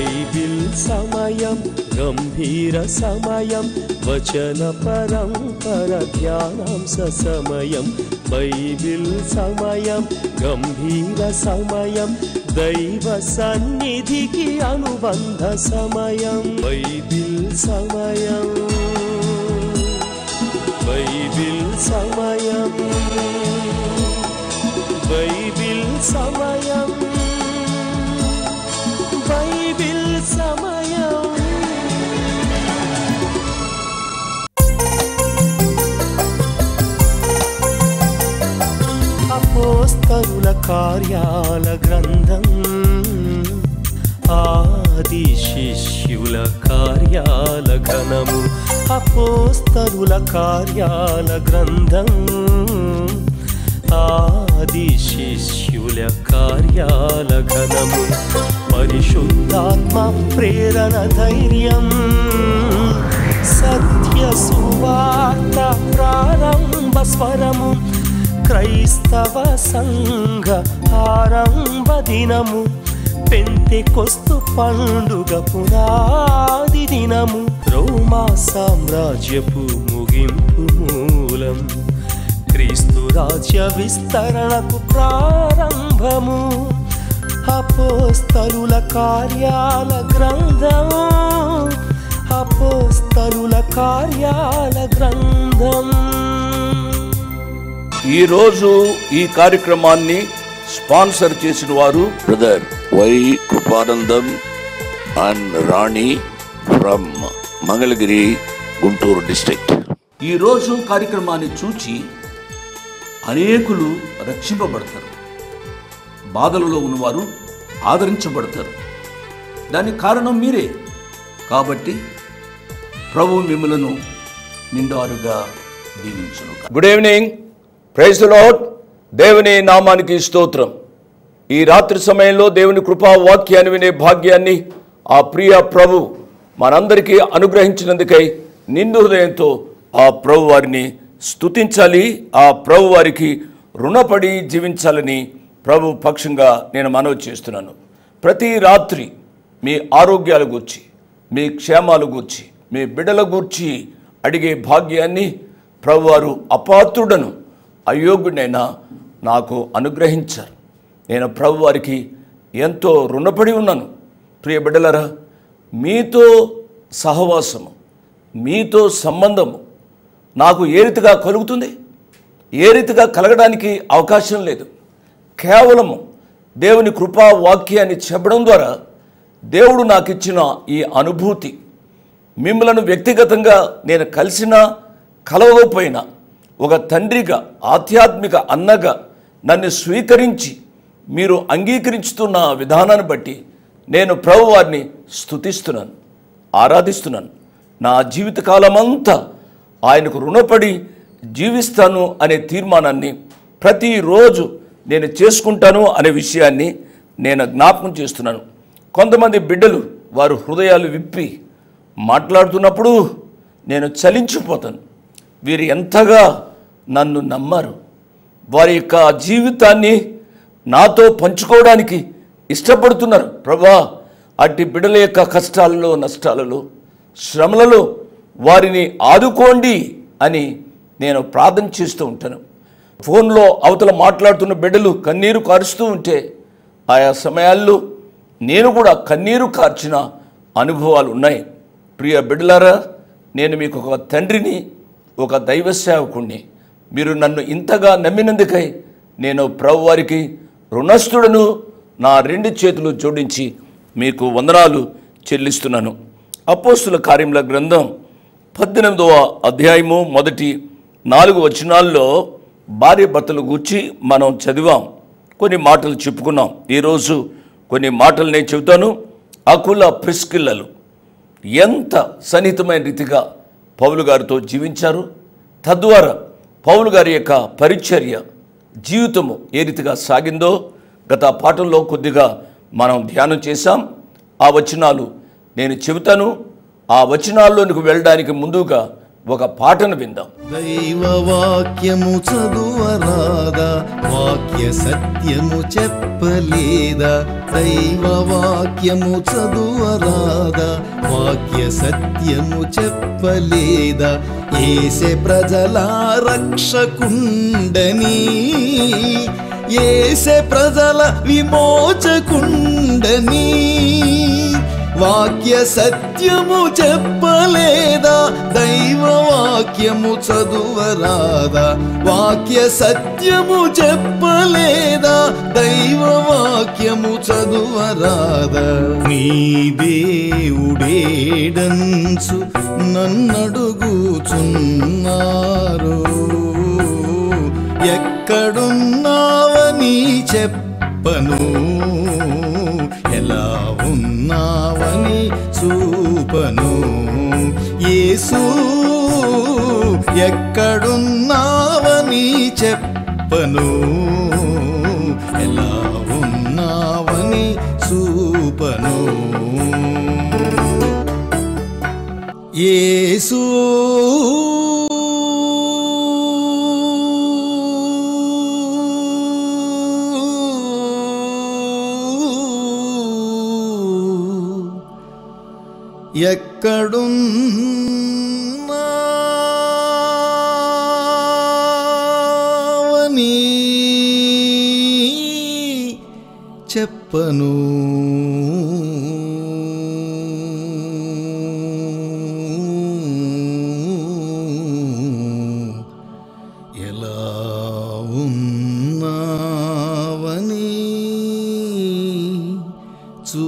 Bible సమయం గంభీర సమయం వచన పరంపర ధ్యానాంశ సమయం బైబిల్ సమయం గంభీర సమయం దైవ సన్నిధికి అనుబంధ సమయం బైబిల్ సమయం బైబిల్ సమయం బైబిల్ సమయం బైబిల్ సమయం అపోస్తరుల కార్యాల గ్రంథం ఆది శిష్యుల కార్యాల ఘనము అపోస్తరుల కార్యాల గ్రంథం ఆది శిష్యుల కార్యాల ఘనము పరిశుద్ధాత్మ ప్రేరణ ధైర్యం సత్య సువార్త ప్రారంభ స్వరము క్రైస్తవ సంఘ ఆరంభ దినము పెంతెకొస్తు పండుగ పునాది దినము రోమా సామ్రాజ్యపు ముగింపు మూలం క్రీస్తు రాజ్య విస్తరణకు ప్రారంభము అపోస్తరుల కార్యాల గ్రంథము అపోస్తరుల కార్యాల గ్రంథం ఈరోజు ఈ కార్యక్రమాన్ని స్పాన్సర్ చేసిన వారు brother Y Krupanandam and Rani from Mangalagiri Guntur district ఈరోజు కార్యక్రమాన్ని చూచి అనేకులు రక్షింపబడతారు బాధలలో ఉన్నవారు ఆదరించబడతారు దానికి కారణం మీరే కాబట్టి ప్రభు మిమ్మలను నిండారుగా దీవించును గుడ్ ఈవినింగ్ ప్రైజ్ లార్డ్ దేవుని నామానికి స్తోత్రం ఈ రాత్రి సమయంలో దేవుని కృపా వాక్యాన్ని వినే భాగ్యాన్ని ఆ ప్రియ ప్రభు మనందరికీ అనుగ్రహించినందుకై నిండు హృదయంతో ఆ ప్రభు వారిని స్తుతించాలి ఆ ప్రభు వారికి రుణపడి జీవించాలని ప్రభు పక్షంగా నేను మనవి చేస్తున్నాను ప్రతి రాత్రి మీ ఆరోగ్యాల గూర్చి మీ క్షేమాల గూర్చి మీ బిడ్డల గూర్చి అడిగే భాగ్యాన్ని ప్రభువారు అపాత్రుడను అయోగ్యుడైనా నాకు అనుగ్రహించారు నేను ప్రభువారికి ఎంతో రుణపడి ఉన్నాను ప్రియ బిడ్డలరా మీతో సహవాసము మీతో సంబంధము నాకు ఏ రీతిగా కలుగుతుంది ఏ రీతిగా కలగడానికి అవకాశం లేదు కేవలము దేవుని కృపా వాక్యాన్ని చెప్పడం ద్వారా దేవుడు నాకు ఇచ్చిన ఈ అనుభూతి మిమ్మలను వ్యక్తిగతంగా నేను కలిసినా కలవకపోయినా ఒక తండ్రిగా ఆధ్యాత్మిక అన్నగా నన్ను స్వీకరించి మీరు అంగీకరించుతున్న విధానాన్ని బట్టి నేను ప్రభువారిని స్తుతిస్తున్నాను ఆరాధిస్తున్నాను నా జీవితకాలమంతా ఆయనకు రుణపడి జీవిస్తాను అనే తీర్మానాన్ని ప్రతిరోజు నేను చేసుకుంటాను అనే విషయాన్ని నేను జ్ఞాపకం చేస్తున్నాను కొంతమంది బిడ్డలు వారు హృదయాలు విప్పి మాట్లాడుతున్నప్పుడు నేను చలించిపోతాను వీరు ఎంతగా నన్ను నమ్మారు వారి యొక్క జీవితాన్ని నాతో పంచుకోవడానికి ఇష్టపడుతున్నారు ప్రభా అట్టి బిడ్డల యొక్క కష్టాలలో నష్టాలలో శ్రమలలో వారిని ఆదుకోండి అని నేను ప్రార్థన చేస్తూ ఉంటాను ఫోన్లో అవతల మాట్లాడుతున్న బిడ్డలు కన్నీరు కారుస్తూ ఉంటే ఆయా సమయాల్లో నేను కూడా కన్నీరు కార్చిన అనుభవాలు ఉన్నాయి ప్రియ బిడ్డలారా నేను మీకు ఒక తండ్రిని ఒక దైవ సేవకుణ్ణి మీరు నన్ను ఇంతగా నమ్మినందుకై నేను ప్రభువారికి రుణస్థుడను నా రెండు చేతులు జోడించి మీకు వందనాలు చెల్లిస్తున్నాను అపోస్తుల కార్యముల గ్రంథం పద్దెనిమిదవ అధ్యాయము మొదటి నాలుగు వచనాల్లో భార్య భర్తలు గూర్చి మనం చదివాం కొన్ని మాటలు చెప్పుకున్నాం ఈరోజు కొన్ని మాటలు నేను చెబుతాను అకుల ప్రిస్కిల్లలు ఎంత సన్నిహితమైన రీతిగా పౌలు గారితో జీవించారు తద్వారా పౌలు గారి యొక్క పరిచర్య జీవితము ఏ రీతిగా సాగిందో గత పాఠంలో కొద్దిగా మనం ధ్యానం చేశాం ఆ వచనాలు నేను చెబుతాను ఆ వచనాల్లోనికి వెళ్ళడానికి ముందుగా ఒక పాటను విందాం దైవ వాక్యము చదువరాదా వాక్య సత్యము చెప్పలేదా దైవ వాక్యము చదువరాదా వాక్య సత్యము చెప్పలేదా ఏసే ప్రజల రక్షకుండని ఏసే ప్రజల విమోచకుండని వాక్య సత్యము చెప్పలేదా దైవ వాక్యము చదువరాదా వాక్య సత్యము చెప్పలేదా దైవ వాక్యము చదువరాదా నీ దేవుడేడంచు నన్నడుగుచున్నారు ఎక్కడున్నావని చెప్పను ఎలా ఉన్నావని చూపను యేసు ఎక్కడున్నావని చెప్పను ఎలా ఉన్నావని చూపను యేసు ఎక్కడున్నావని చెప్పను ఎలా ఉన్నావని చూ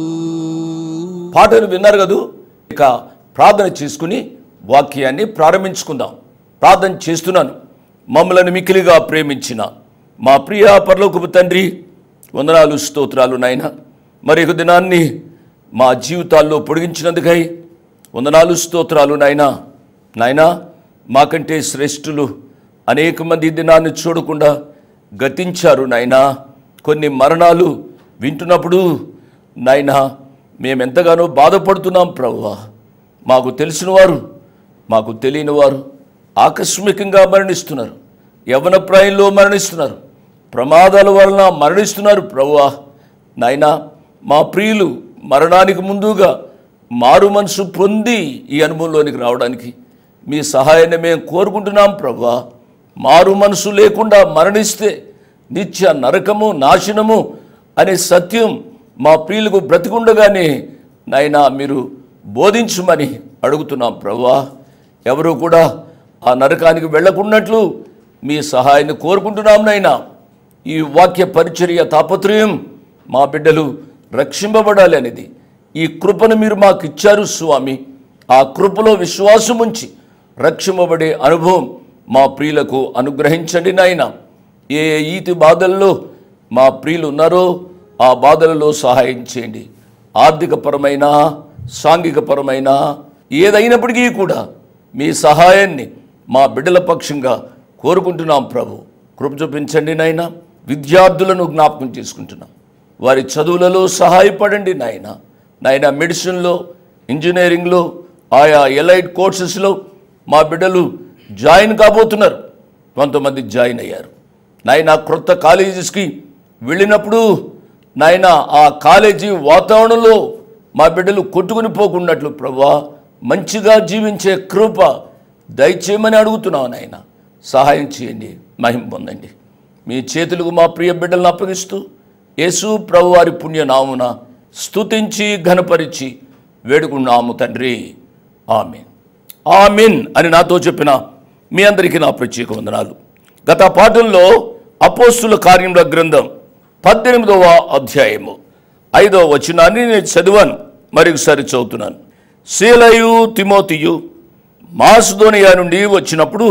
పాటను విన్నారు కదూ ఇక ప్రార్థన చేసుకుని వాక్యాన్ని ప్రారంభించుకుందాం ప్రార్థన చేస్తున్నాను మమ్మలను మికిలిగా ప్రేమించిన మా ప్రియ పరలోకపు తండ్రి వందనాలు స్తోత్రాలు నాయన మరి ఒక దినాన్ని మా జీవితాల్లో పొడిగించినందుకై వందనాలు స్తోత్రాలు నాయన నాయనా మాకంటే శ్రేష్ఠులు అనేక మంది ఈ దినాన్ని చూడకుండా గతించారు నాయనా కొన్ని మరణాలు వింటున్నప్పుడు నాయనా మేమెంతగానో బాధపడుతున్నాం ప్రభువా మాకు తెలిసిన వారు మాకు తెలియని వారు ఆకస్మికంగా మరణిస్తున్నారు యవన ప్రాయంలో మరణిస్తున్నారు ప్రమాదాల వలన మరణిస్తున్నారు ప్రభువా నాయనా మా ప్రియులు మరణానికి ముందుగా మారు మనసు పొంది ఈ అనుభవంలోనికి రావడానికి మీ సహాయాన్ని మేము కోరుకుంటున్నాం ప్రభా మారు మనసు లేకుండా మరణిస్తే నిత్య నరకము నాశనము అనే సత్యం మా ప్రియులకు బ్రతికుండగానే నాయనా మీరు బోధించమని అడుగుతున్నాం ప్రభా ఎవరు కూడా ఆ నరకానికి వెళ్ళకున్నట్లు మీ సహాయాన్ని కోరుకుంటున్నాం నైనా ఈ వాక్య పరిచర్య తాపత్రయం మా బిడ్డలు రక్షింపబడాలి అనేది ఈ కృపను మీరు మాకు ఇచ్చారు స్వామి ఆ కృపలో విశ్వాసం ఉంచి రక్షింపబడే అనుభవం మా ప్రియులకు అనుగ్రహించండి నాయన ఏ ఏ ఈతి బాధల్లో మా ప్రియులు ఉన్నారో ఆ బాధలలో సహాయం చేయండి ఆర్థికపరమైన సాంఘికపరమైన ఏదైనప్పటికీ కూడా మీ సహాయాన్ని మా బిడ్డల పక్షంగా కోరుకుంటున్నాం ప్రభు కృప చూపించండి నాయన విద్యార్థులను జ్ఞాపకం చేసుకుంటున్నాం వారి చదువులలో సహాయపడండి నాయన నాయన మెడిసిన్లో ఇంజనీరింగ్లో ఆయా ఎలైట్ కోర్సెస్లో మా బిడ్డలు జాయిన్ కాబోతున్నారు కొంతమంది జాయిన్ అయ్యారు నాయన క్రొత్త కాలేజెస్కి వెళ్ళినప్పుడు నాయన ఆ కాలేజీ వాతావరణంలో మా బిడ్డలు కొట్టుకుని పోకున్నట్లు ప్రభా మంచిగా జీవించే కృప దయచేయమని అడుగుతున్నావు నాయన సహాయం చేయండి మహిమ పొందండి మీ చేతులకు మా ప్రియ బిడ్డలను అప్పగిస్తూ యేసు ప్రభు వారి పుణ్యనామున స్తుతించి ఘనపరిచి వేడుకున్నాము తండ్రి ఆమెన్ ఆమెన్ అని నాతో చెప్పిన మీ అందరికీ నా ప్రత్యేక వందనాలు గత పాఠంలో అపోస్తుల కార్యముల గ్రంథం పద్దెనిమిదవ అధ్యాయము ఐదవ వచనాన్ని నేను చదివాను మరొకసారి చదువుతున్నాను శీలయు తిమోతియు మాసుదోనియా నుండి వచ్చినప్పుడు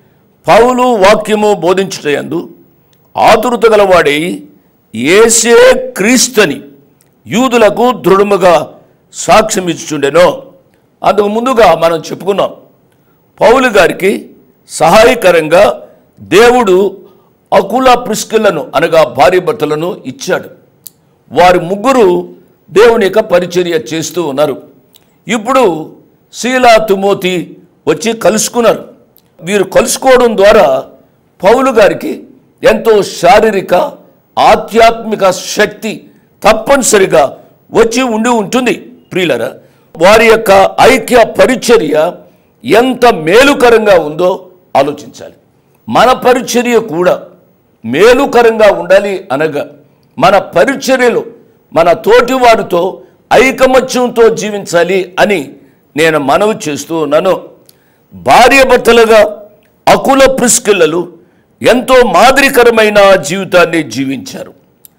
పౌలు వాక్యము బోధించుటయందు ఆతురత గలవాడై ఏసే క్రీస్తని యూదులకు దృఢముగా సాక్ష్యం ఇచ్చుండెనో అందుకు ముందుగా మనం చెప్పుకున్నాం పౌలు గారికి సహాయకరంగా దేవుడు అకుల ప్రిస్కిళ్లను అనగా భార్య భర్తలను ఇచ్చాడు వారి ముగ్గురు దేవుని యొక్క పరిచర్య చేస్తూ ఉన్నారు ఇప్పుడు శీలా తుమోతి వచ్చి కలుసుకున్నారు వీరు కలుసుకోవడం ద్వారా పౌలు గారికి ఎంతో శారీరక ఆధ్యాత్మిక శక్తి తప్పనిసరిగా వచ్చి ఉండి ఉంటుంది ప్రియులరా వారి యొక్క ఐక్య పరిచర్య ఎంత మేలుకరంగా ఉందో ఆలోచించాలి మన పరిచర్య కూడా మేలుకరంగా ఉండాలి అనగా మన పరిచర్యలు మన తోటి వారితో ఐకమత్యంతో జీవించాలి అని నేను మనవి చేస్తూ ఉన్నాను భార్య భర్తలుగా అకుల ప్రిస్కిల్లలు ఎంతో మాదిరికరమైన జీవితాన్ని జీవించారు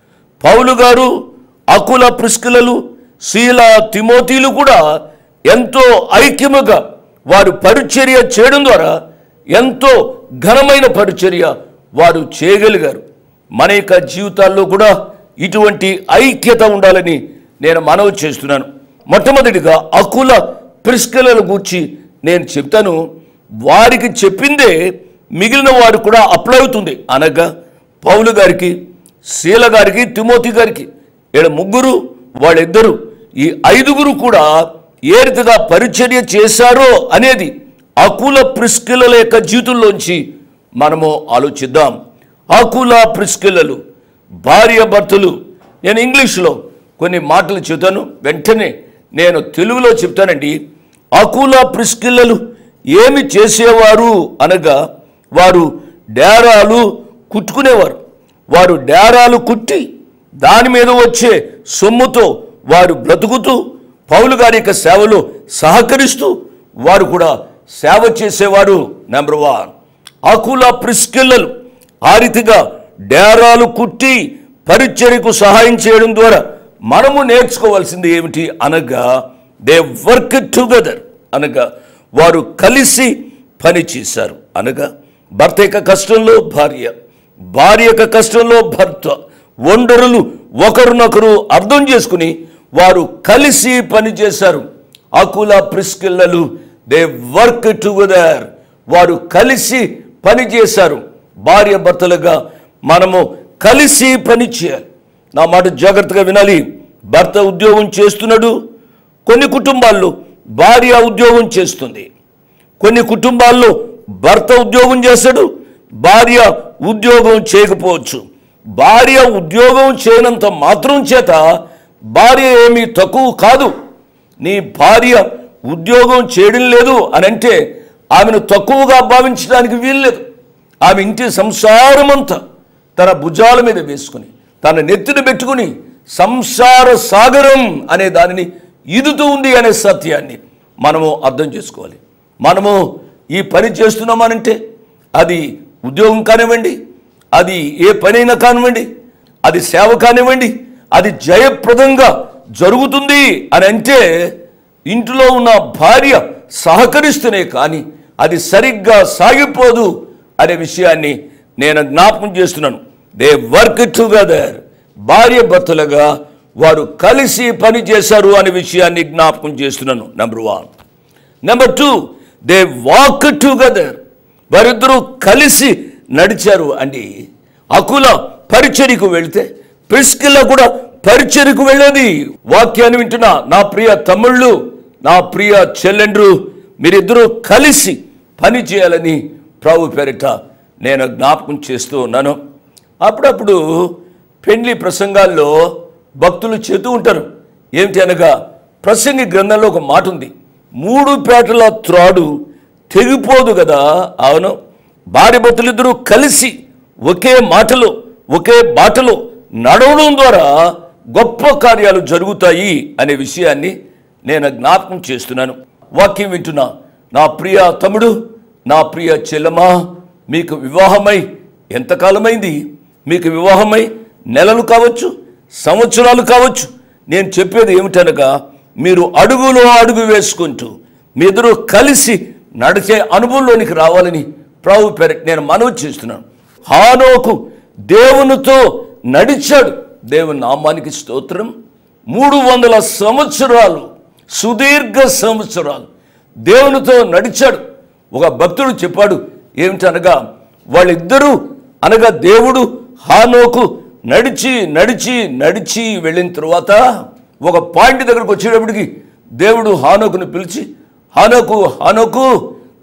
పౌలు గారు అకుల ప్రిస్కిలలు శీల తిమోతీలు కూడా ఎంతో ఐక్యముగా వారు పరిచర్య చేయడం ద్వారా ఎంతో ఘనమైన పరిచర్య వారు చేయగలిగారు మన యొక్క జీవితాల్లో కూడా ఇటువంటి ఐక్యత ఉండాలని నేను మనవి చేస్తున్నాను మొట్టమొదటిగా అకుల ప్రిస్కిలల గూర్చి నేను చెప్తాను వారికి చెప్పిందే మిగిలిన వారు కూడా అప్లై అవుతుంది అనగా పౌలు గారికి శీల గారికి తిమోతి గారికి ఈడ ముగ్గురు వాళ్ళిద్దరు ఈ ఐదుగురు కూడా ఏ రీతిగా పరిచర్య చేశారో అనేది అకుల ప్రిస్కిల్లల యొక్క జీవితంలోంచి మనము ఆలోచిద్దాం అకుల ప్రిస్కిల్లలు భార్య భర్తలు నేను ఇంగ్లీష్లో కొన్ని మాటలు చెబుతాను వెంటనే నేను తెలుగులో చెప్తానండి అకుల ప్రిస్కిల్లలు ఏమి చేసేవారు అనగా వారు డేరాలు కుట్టుకునేవారు వారు డేరాలు కుట్టి దాని మీద వచ్చే సొమ్ముతో వారు బ్రతుకుతూ పౌలు గారి యొక్క సేవలో సహకరిస్తూ వారు కూడా సేవ చేసేవారు నెంబర్ వన్ అకుల ప్రిస్కిల్లలు ఆ రీతిగా డేరాలు కుట్టి పరిచర్యకు సహాయం చేయడం ద్వారా మనము నేర్చుకోవాల్సింది ఏమిటి అనగా దే వర్క్ టుగెదర్ అనగా వారు కలిసి పని చేశారు అనగా భర్త యొక్క కష్టంలో భార్య భార్య యొక్క కష్టంలో భర్త ఒండరులు ఒకరినొకరు అర్థం చేసుకుని వారు కలిసి పని చేశారు అకుల ప్రిస్కిల్లలు దే వర్క్ టుగెదర్ వారు కలిసి పని చేశారు భార్య భర్తలుగా మనము కలిసి పని చేయాలి నా మాట జాగ్రత్తగా వినాలి భర్త ఉద్యోగం చేస్తున్నాడు కొన్ని కుటుంబాల్లో భార్య ఉద్యోగం చేస్తుంది కొన్ని కుటుంబాల్లో భర్త ఉద్యోగం చేస్తాడు భార్య ఉద్యోగం చేయకపోవచ్చు భార్య ఉద్యోగం చేయనంత మాత్రం చేత భార్య ఏమీ తక్కువ కాదు నీ భార్య ఉద్యోగం చేయడం లేదు అని అంటే ఆమెను తక్కువగా భావించడానికి వీల్లేదు ఆమె ఇంటి సంసారమంతా తన భుజాల మీద వేసుకుని తన నెత్తిన పెట్టుకుని సంసార సాగరం అనే దానిని ఇదుతూ ఉంది అనే సత్యాన్ని మనము అర్థం చేసుకోవాలి మనము ఈ పని చేస్తున్నామనంటే అది ఉద్యోగం కానివ్వండి అది ఏ పనైనా కానివ్వండి అది సేవ కానివ్వండి అది జయప్రదంగా జరుగుతుంది అని అంటే ఇంట్లో ఉన్న భార్య సహకరిస్తూనే కానీ అది సరిగ్గా సాగిపోదు అనే విషయాన్ని నేను జ్ఞాపకం చేస్తున్నాను దే వర్క్ టుగెదర్ భార్య భర్తలుగా వారు కలిసి పని చేశారు అనే విషయాన్ని జ్ఞాపకం చేస్తున్నాను number one number two they walk together వారిద్దరూ కలిసి నడిచారు అండి అకుల పరిచర్యకు వెళితే ప్రిస్కిల్ల కూడా పరిచర్యకు వెళ్ళేది వాక్యాన్ని వింటున్నా నా ప్రియ తమ్ముళ్ళు నా ప్రియ చెల్లెండ్రు మీరిద్దరూ కలిసి పని చేయాలని ప్రభు పేరిట నేను జ్ఞాపకం చేస్తూ ఉన్నాను అప్పుడప్పుడు పెండ్లి ప్రసంగాల్లో భక్తులు చెబుతూ ఉంటారు ఏమిటి అనగా ప్రసంగి గ్రంథంలో ఒక మాట ఉంది మూడు పేటల త్రాడు తెగిపోదు కదా అవును భార్య భర్తలిద్దరూ కలిసి ఒకే మాటలో ఒకే బాటలో నడవడం ద్వారా గొప్ప కార్యాలు జరుగుతాయి అనే విషయాన్ని నేను జ్ఞాపకం చేస్తున్నాను వాక్యం వింటున్నా నా ప్రియ తమ్ముడు నా ప్రియ చెల్లమా మీకు వివాహమై ఎంతకాలమైంది మీకు వివాహమై నెలలు కావచ్చు సంవత్సరాలు కావచ్చు నేను చెప్పేది ఏమిటనగా మీరు అడుగులో అడుగు వేసుకుంటూ మీ ఇద్దరు కలిసి నడిచే అనుభవంలోనికి రావాలని ప్రభు పేరు నేను మనవి చేస్తున్నాను హానోకు దేవునితో నడిచాడు దేవుని నామానికి స్తోత్రం మూడు వందల సంవత్సరాలు సుదీర్ఘ సంవత్సరాలు దేవునితో నడిచాడు ఒక భక్తుడు చెప్పాడు ఏమిటనగా వాళ్ళిద్దరూ అనగా దేవుడు హానోకు నడిచి నడిచి నడిచి వెళ్ళిన తర్వాత ఒక పాయింట్ దగ్గరకు వచ్చేటప్పటికి దేవుడు హానోకుని పిలిచి హానోకు హానోకు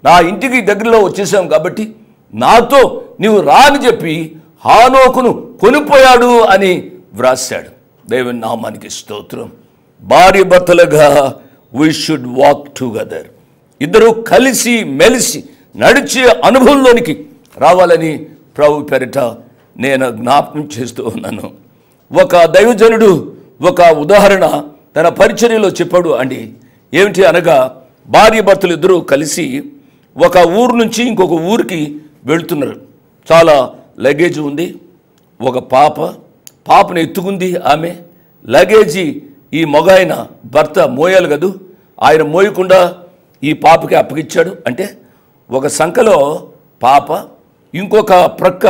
నా ఇంటికి దగ్గరలో వచ్చేసాం కాబట్టి నాతో నీవు రా అని చెప్పి హానోకును కొనిపోయాడు అని వ్రాశాడు దేవుని నామానికి స్తోత్రం భార్య భర్తలుగా వీ షుడ్ వాక్ టుగెదర్ ఇద్దరు కలిసి మెలిసి నడిచే అనుభవంలోనికి రావాలని ప్రభు పెరట నేను జ్ఞాపకం చేస్తూ ఉన్నాను ఒక దైవజనుడు ఒక ఉదాహరణ తన పరిచర్యలో చెప్పాడు అండి ఏమిటి అనగా భార్య భర్తలు ఇద్దరూ కలిసి ఒక ఊరు నుంచి ఇంకొక ఊరికి వెళ్తున్నారు చాలా లగేజ్ ఉంది ఒక పాప పాపను ఎత్తుకుంది ఆమె లగేజీ ఈ మగాయన భర్త మోయాలి కదూ ఆయన మోయకుండా ఈ పాపకి అప్పగిచ్చాడు అంటే ఒక సంఖలో పాప ఇంకొక ప్రక్క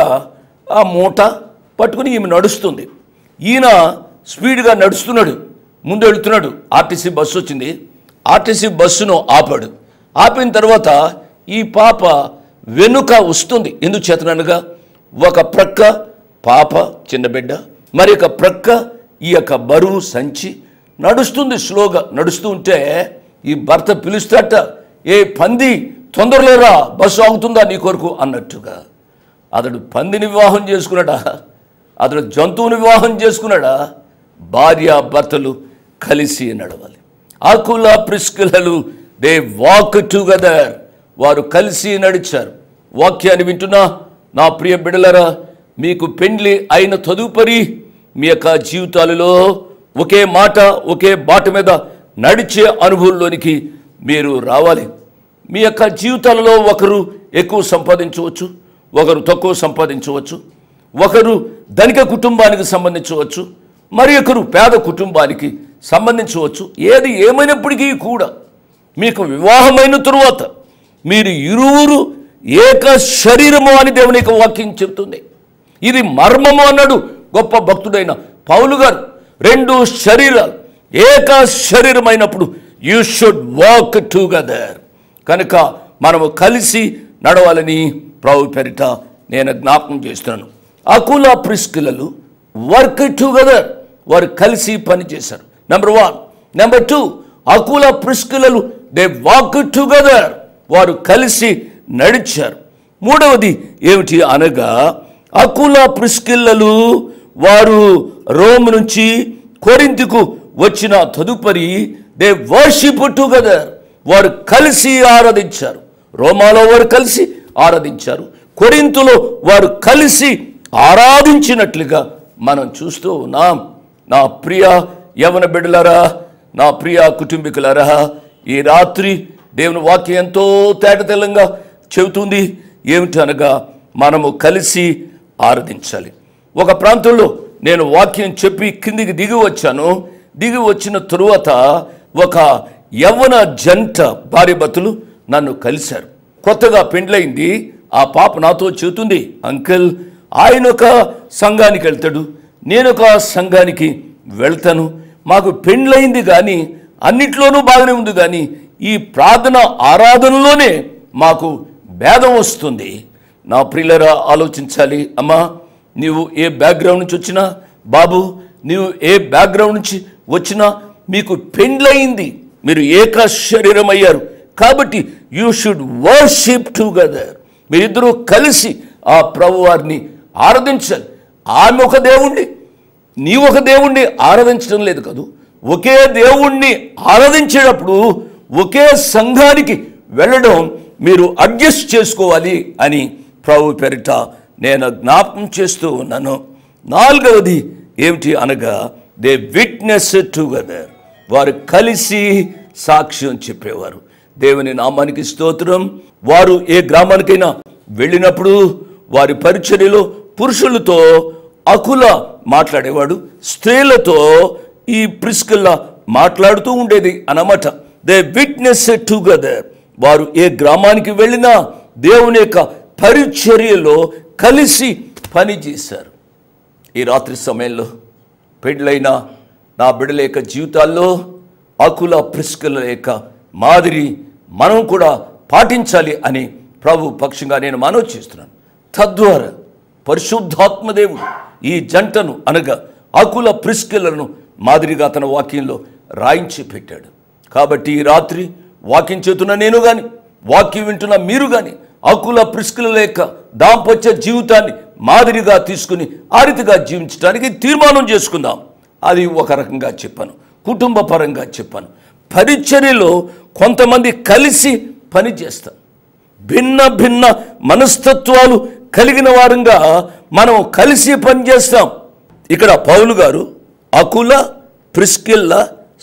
ఆ మూట పట్టుకుని ఈమె నడుస్తుంది ఈయన స్పీడ్గా నడుస్తున్నాడు ముందు వెళుతున్నాడు ఆర్టీసీ బస్సు వచ్చింది ఆర్టీసీ బస్సును ఆపాడు ఆపిన తర్వాత ఈ పాప వెనుక వస్తుంది ఎందుకు చేతననగా ఒక ప్రక్క పాప చిన్న బిడ్డ మరి ఒక ప్రక్క ఈ యొక్క బరువు సంచి నడుస్తుంది స్లోగా నడుస్తూ ఉంటే ఈ భర్త పిలుస్తాట ఏ పంది తొందరలో రా బస్సు ఆగుతుందా నీ కొరకు అన్నట్టుగా అతడు పందిని వివాహం చేసుకున్నాడా అతడు జంతువుని వివాహం చేసుకున్నాడా భార్య భర్తలు కలిసి నడవాలి ఆకుల ప్రిస్కులలు దే వాక్ టుగెదర్ వారు కలిసి నడిచారు వాక్యాన్ని వింటున్నా నా ప్రియ బిడలరా మీకు పెండ్లి అయిన తదుపరి మీ యొక్క జీవితాలలో ఒకే మాట ఒకే బాట మీద నడిచే అనుభవంలోనికి మీరు రావాలి మీ యొక్క జీవితాలలో ఒకరు ఎక్కువ సంపాదించవచ్చు ఒకరు తక్కువ సంపాదించవచ్చు ఒకరు ధనిక కుటుంబానికి సంబంధించవచ్చు మరి ఒకరు పేద కుటుంబానికి సంబంధించవచ్చు ఏది ఏమైనప్పటికీ కూడా మీకు వివాహమైన తరువాత మీరు ఇరువురు ఏక శరీరము అని దేవుని యొక్క వాక్యం చెబుతుంది ఇది మర్మము అన్నాడు గొప్ప భక్తుడైన పౌలు గారు రెండు శరీరాలు ఏక శరీరమైనప్పుడు యూ షుడ్ వాక్ టుగెదర్ కనుక మనము కలిసి నడవాలని ప్రభు పెరిట నేను జ్ఞాపకం చేస్తున్నాను అకుల ప్రిస్కులలు వర్క్ టుగెదర్ వారు కలిసి పనిచేశారు number one number two Aquila ప్రిస్కులలు దే వాక్ టుగెదర్ వారు కలిసి నడిచారు మూడవది ఏమిటి అనగా అకుల ప్రిస్కిల్లలు వారు రోమ్ నుంచి కొరింతికు వచ్చిన తదుపరి దే వర్షిప్ టుగెదర్ వారు కలిసి ఆరాధించారు రోమాలో వారు కలిసి ఆరాధించారు కొరింతులో వారు కలిసి ఆరాధించినట్లుగా మనం చూస్తూ ఉన్నాం నా ప్రియ యవన బిడ్డలారా నా ప్రియ కుటుంబీకులారా ఈ రాత్రి దేవుని వాక్యం ఎంతో తేటతెల్లంగా చెబుతుంది ఏమిటి అనగా మనము కలిసి ఆరాధించాలి ఒక ప్రాంతంలో నేను వాక్యం చెప్పి కిందికి దిగి వచ్చాను దిగి వచ్చిన తరువాత ఒక యవ్వన జంట భార్య భర్తలు నన్ను కలిశారు కొత్తగా పెండ్లైంది ఆ పాప నాతో చెబుతుంది అంకుల్ ఆయన ఒక సంఘానికి వెళ్తాడు నేను ఒక సంఘానికి వెళ్తాను మాకు పెండ్లైంది కానీ అన్నిట్లోనూ బాగానే ఉంది కానీ ఈ ప్రార్థన ఆరాధనలోనే మాకు భేదం వస్తుంది నా ప్రియులరా ఆలోచించాలి అమ్మా నీవు ఏ బ్యాక్గ్రౌండ్ నుంచి వచ్చినా బాబు నీవు ఏ బ్యాక్గ్రౌండ్ నుంచి వచ్చినా మీకు పెండ్లయింది మీరు ఏక శరీరం అయ్యారు కాబట్టి యూ షుడ్ వర్షిప్ టుగెదర్ మీరిద్దరూ కలిసి ఆ ప్రభువారిని ఆరాధించాలి ఆమె ఒక దేవుణ్ణి నీ ఒక దేవుణ్ణి ఆరాధించడం లేదు కదూ ఒకే దేవుణ్ణి ఆరాధించేటప్పుడు ఒకే సంఘానికి వెళ్ళడం మీరు అడ్జస్ట్ చేసుకోవాలి అని ప్రభు పెరిట నేను జ్ఞాపకం చేస్తూ ఉన్నాను నాలుగవది ఏమిటి అనగా దే విట్నెస్ టుగెదర్ వారు కలిసి సాక్ష్యం చెప్పేవారు దేవుని నామానికి స్తోత్రం వారు ఏ గ్రామానికైనా వెళ్ళినప్పుడు వారి పరిచర్యలో పురుషులతో అకుల మాట్లాడేవాడు స్త్రీలతో ఈ ప్రిస్కల్లా మాట్లాడుతూ ఉండేది అన్నమాట దే విట్నెస్ టుగెదర్ వారు ఏ గ్రామానికి వెళ్ళినా దేవుని యొక్క పరిచర్యలో కలిసి పనిచేశారు ఈ రాత్రి సమయంలో పెళ్ళైన నా బిడ్డల యొక్క జీవితాల్లో అకుల ప్రిస్కుల యొక్క మాదిరి మనం కూడా పాటించాలి అని ప్రభు పక్షంగా నేను మనవి చేస్తున్నాను తద్వారా పరిశుద్ధాత్మదేవుడు ఈ జంటను అనగా అకుల ప్రిస్కిలను మాదిరిగా తన వాక్యంలో రాయించి పెట్టాడు కాబట్టి ఈ రాత్రి వాక్యం చేతున్న నేను కానీ వాక్యం వింటున్న మీరు కానీ అకుల ప్రిస్కుల లేక దాంపత్య జీవితాన్ని మాదిరిగా తీసుకుని ఆ రీతిగా జీవించడానికి తీర్మానం చేసుకుందాం అది ఒక రకంగా చెప్పాను కుటుంబ పరంగా చెప్పాను పరిచర్యలో కొంతమంది కలిసి పని చేస్తాం భిన్న భిన్న మనస్తత్వాలు కలిగిన వారంగా మనం కలిసి పనిచేస్తాం ఇక్కడ పౌలు గారు అకుల ప్రిస్కిల్ల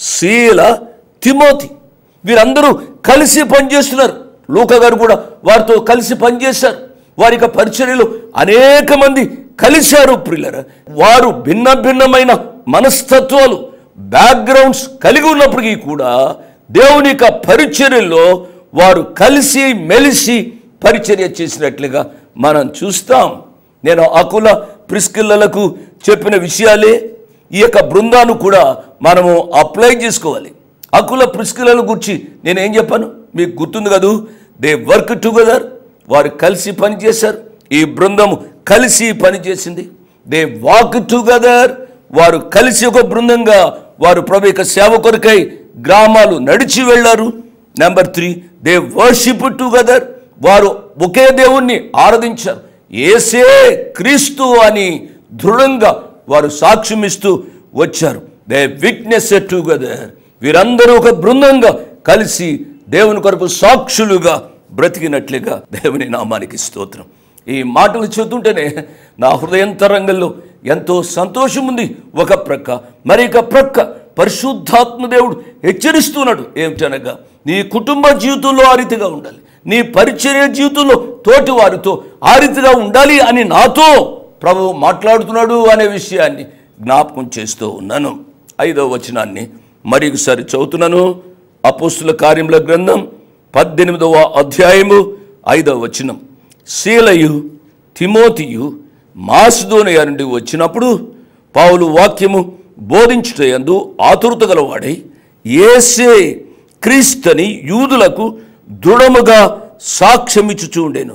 శీల తిమోతి వీరందరూ కలిసి పనిచేస్తున్నారు లూక గారు కూడా వారితో కలిసి పనిచేశారు వారి యొక్క పరిచర్యలు అనేక మంది కలిశారు ప్రిల్లర వారు భిన్న భిన్నమైన మనస్తత్వాలు బ్యాక్గ్రౌండ్స్ కలిగి ఉన్నప్పటికీ కూడా దేవుని యొక్క పరిచర్యల్లో వారు కలిసి మెలిసి పరిచర్య చేసినట్లుగా మనం చూస్తాం నేను అకుల ప్రిస్కిల్లలకు చెప్పిన విషయాలే ఈ యొక్క బృందాన్ని కూడా మనము అప్లై చేసుకోవాలి అకుల ప్రిస్కిల్లల గురించి నేను ఏం చెప్పాను మీకు గుర్తుంది కదూ దే వర్క్ టుగెదర్ వారు కలిసి పనిచేశారు ఈ బృందము కలిసి పనిచేసింది దే వాక్ టుగెదర్ వారు కలిసి ఒక బృందంగా వారు ప్రభు యొక్క సేవ కొరకై గ్రామాలు నడిచి వెళ్ళారు number three they worship together వారు ఒకే దేవుణ్ణి ఆరాధించారు ఏసే క్రీస్తు అని దృఢంగా వారు సాక్ష్యం ఇస్తూ వచ్చారు దే విట్నెస్ టుగెదర్ వీరందరూ ఒక బృందంగా కలిసి దేవుని కొరకు సాక్షులుగా బ్రతికినట్లుగా దేవుని నామానికి స్తోత్రం ఈ మాటలు చెబుతుంటేనే నా హృదయంతరంగంలో ఎంతో సంతోషం ఉంది ఒక ప్రక్క మరి ఒక ప్రక్క పరిశుద్ధాత్మ దేవుడు హెచ్చరిస్తున్నాడు ఏమిటనగా నీ కుటుంబ జీవితంలో ఆ రీతిగా ఉండాలి నీ పరిచర్య జీవితంలో తోటి వారితో ఆ రీతిగా ఉండాలి అని నాతో ప్రభువు మాట్లాడుతున్నాడు అనే విషయాన్ని జ్ఞాపకం చేస్తూ ఉన్నాను ఐదవ వచనాన్ని మరొకసారి చదువుతున్నాను అపోస్తుల కార్యముల గ్రంథం పద్దెనిమిదవ అధ్యాయము ఐదవ వచనం శీలయు తిమోతియు మాసిదోనియ నుండి వచ్చినప్పుడు పావులు వాక్యము బోధించుటయందు ఆతురత గలవాడై ఏసే క్రీస్తని యూదులకు దృఢముగా సాక్ష్యమిచ్చుచూ ఉండేను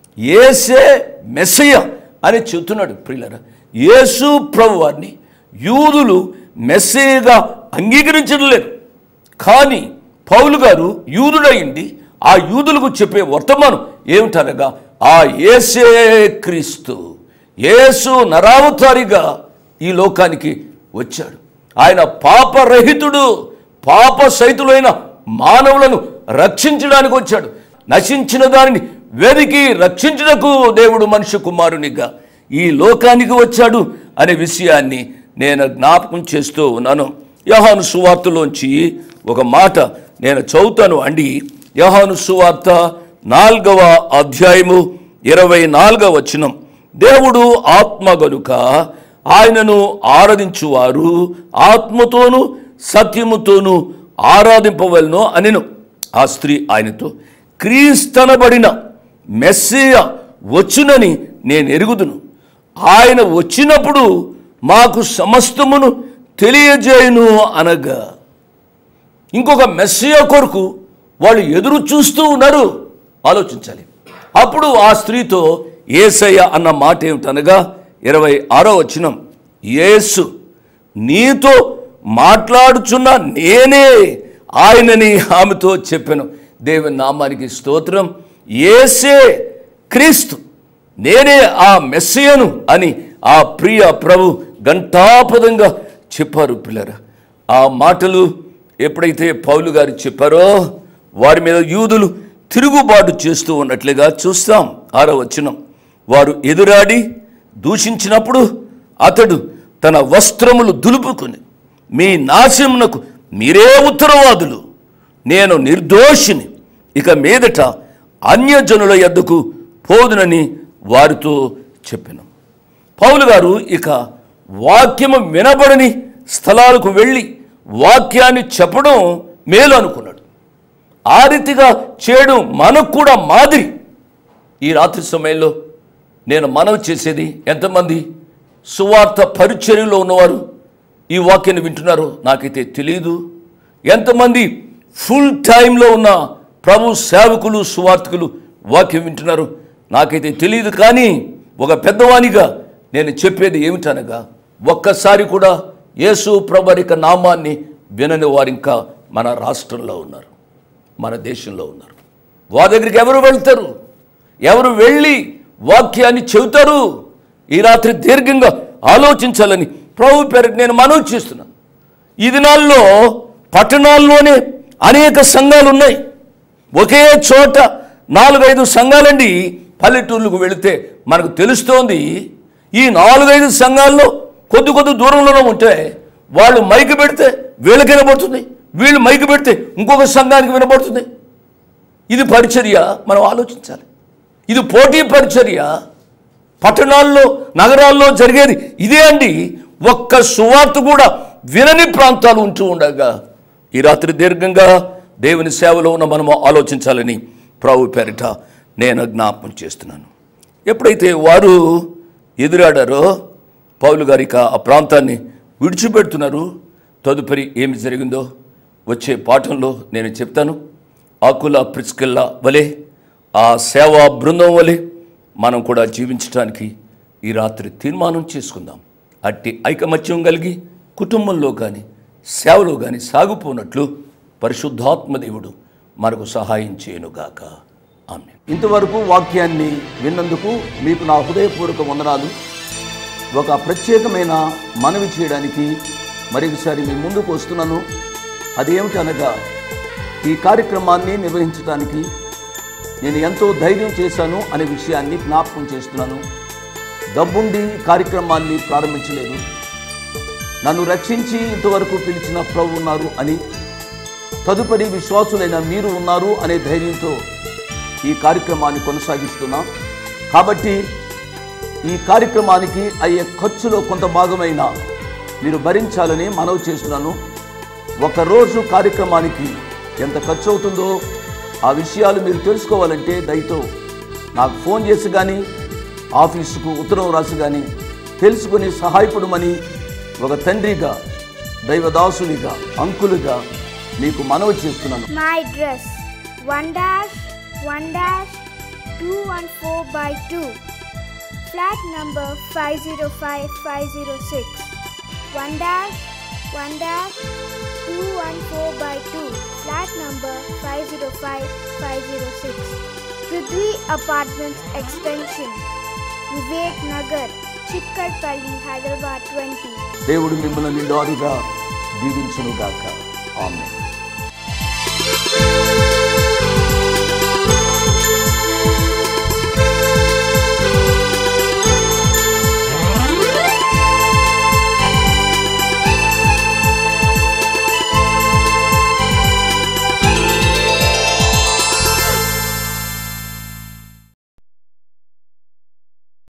ఏసే మెస్సయ్య అని చెబుతున్నాడు ప్రియులరా యేసు ప్రభు వారిని యూదులు మెస్సయ్యగా అంగీకరించడం లేదు కానీ పౌలు గారు యూదుడయింది ఆ యూదులకు చెప్పే వర్తమానం ఏమిటనగా ఆ యేసే క్రీస్తు యేసు నరావతారిగా ఈ లోకానికి వచ్చాడు ఆయన పాపరహితుడు పాప సహితులైన మానవులను రక్షించడానికి వచ్చాడు నశించిన దానిని వెదికి రక్షించుటకు దేవుడు మనుష్య కుమారునిగా ఈ లోకానికి వచ్చాడు అనే విషయాన్ని నేను జ్ఞాపకం చేస్తూ ఉన్నాను యహాను సువార్తలోంచి ఒక మాట నేను చదువుతాను అండి యహాను సువార్త నాలుగవ అధ్యాయము ఇరవై నాలుగవ వచనం దేవుడు ఆత్మ గనుక ఆయనను ఆరాధించువారు ఆత్మతోనూ సత్యముతోనూ ఆరాధింపవలను అనెను ఆ స్త్రీ ఆయనతో క్రీస్తనబడిన మెస్సియ వచ్చునని నేను ఎరుగుదును ఆయన వచ్చినప్పుడు మాకు సమస్తమును తెలియజేయును అనగా ఇంకొక మెస్సియ కొరకు వాళ్ళు ఎదురు చూస్తూ ఉన్నారు ఆలోచించాలి అప్పుడు ఆ స్త్రీతో ఏసయ్య అన్న మాట ఏమిటనగా ఇరవై ఆరో వచనం యేసు నీతో మాట్లాడుచున్న నేనే ఆయనని ఆమెతో చెప్పాను దేవుని నామానికి స్తోత్రం ఏసే క్రీస్తు నేనే ఆ మెస్సియను అని ఆ ప్రియ ప్రభు ఘంటాపదంగా చెప్పారు పిల్లరా ఆ మాటలు ఎప్పుడైతే పౌలు గారు చెప్పారో వారి మీద యూదులు తిరుగుబాటు చేస్తూ ఉన్నట్లుగా చూస్తాం ఆరో వచనం వారు ఎదురాడి దూషించినప్పుడు అతడు తన వస్త్రములు దులుపుకుని మీ నాశమునకు మీరే ఉత్తరవాదులు నేను నిర్దోషిని ఇక మీదట అన్యజనుల ఎద్దకు పోదునని వారితో చెప్పాను పౌలు గారు ఇక వాక్యము వినబడని స్థలాలకు వెళ్ళి వాక్యాన్ని చెప్పడం మేలు అనుకున్నాడు ఆ రీతిగా చేయడం మనకు కూడా మాదిరి ఈ రాత్రి సమయంలో నేను మనవి చేసేది ఎంతమంది సువార్త పరిచర్యలో ఉన్నవారు ఈ వాక్యాన్ని వింటున్నారో నాకైతే తెలియదు ఎంతమంది ఫుల్ టైంలో ఉన్న ప్రభు సేవకులు సువార్తకులు వాక్యం వింటున్నారు నాకైతే తెలియదు కానీ ఒక పెద్దవానిగా నేను చెప్పేది ఏమిటనగా ఒక్కసారి కూడా యేసు ప్రభరిక నామాన్ని వినని వారు ఇంకా మన రాష్ట్రంలో ఉన్నారు మన దేశంలో ఉన్నారు వారి దగ్గరికి ఎవరు వెళ్తారు ఎవరు వెళ్ళి వాక్యాన్ని చెబుతారు ఈ రాత్రి దీర్ఘంగా ఆలోచించాలని ప్రభు పేరు నేను మనవి చేస్తున్నాను ఈ దినాల్లో పట్టణాల్లోనే అనేక సంఘాలు ఉన్నాయి ఒకే చోట నాలుగైదు సంఘాలండి పల్లెటూర్లకు వెళితే మనకు తెలుస్తోంది ఈ నాలుగైదు సంఘాల్లో కొద్ది కొద్ది దూరంలోనే ఉంటే వాళ్ళు మైకి పెడితే వీళ్ళకి వినబడుతుంది వీళ్ళు మైకి పెడితే ఇంకొక సంఘానికి వినబడుతుంది ఇది పరిచర్య మనం ఆలోచించాలి ఇది పోటీ పరిచర్య పట్టణాల్లో నగరాల్లో జరిగేది ఇదే అండి ఒక్క సువార్త కూడా వినని ప్రాంతాలు ఉంటూ ఉండగా ఈ రాత్రి దీర్ఘంగా దేవుని సేవలో ఉన్న మనము ఆలోచించాలని ప్రభు పేరిట నేను జ్ఞాపకం చేస్తున్నాను ఎప్పుడైతే వారు ఎదురాడారో పౌలు గారిక ఆ ప్రాంతాన్ని విడిచిపెడుతున్నారు తదుపరి ఏమి జరిగిందో వచ్చే పాఠంలో నేను చెప్తాను ఆకుల ప్రిస్కిల్లా వలె ఆ సేవా బృందం వలె మనం కూడా జీవించడానికి ఈ రాత్రి తీర్మానం చేసుకుందాం అట్టి ఐకమత్యం కలిగి కుటుంబంలో కానీ సేవలో కానీ సాగిపోనట్లు పరిశుద్ధాత్మ దేవుడు మనకు సహాయం చేయనుగాక ఆమె ఇంతవరకు వాక్యాన్ని విన్నందుకు మీకు నా హృదయపూర్వక వందనాలు ఒక ప్రత్యేకమైన మనవి చేయడానికి మరొకసారి మీ ముందుకు వస్తున్నాను అదేమిటనగా ఈ కార్యక్రమాన్ని నిర్వహించడానికి నేను ఎంతో ధైర్యం చేశాను అనే విషయాన్ని జ్ఞాపకం చేస్తున్నాను డబ్బుండి ఈ కార్యక్రమాన్ని ప్రారంభించలేదు నన్ను రక్షించి ఇంతవరకు పిలిచిన ప్రభు ఉన్నారు అని తదుపరి విశ్వాసులైన మీరు ఉన్నారు అనే ధైర్యంతో ఈ కార్యక్రమాన్ని కొనసాగిస్తున్నాం కాబట్టి ఈ కార్యక్రమానికి అయ్యే ఖర్చులో కొంత భాగమైన మీరు భరించాలని మనవి చేస్తున్నాను ఒక రోజు కార్యక్రమానికి ఎంత ఖర్చు అవుతుందో ఆ విషయాలు మీరు తెలుసుకోవాలంటే దయతో నాకు ఫోన్ చేసి కానీ ఆఫీసుకు ఉత్తరం రాసి కానీ తెలుసుకొని సహాయపడమని ఒక తండ్రిగా దైవదాసునిగా అంకులుగా మీకు మనవి చేస్తున్నాను My address 1 dash 1 dash 214 by 2 flat number 505506 1 dash 1 dash 214 by 2 flat number 505506 Prithvi Apartments Extension Vivek Nagar Chikkarpalli Hyderabad 20 దేవుడు మిమ్మల్ని నిండారుగా దీవించునుగాక ఆమె Thank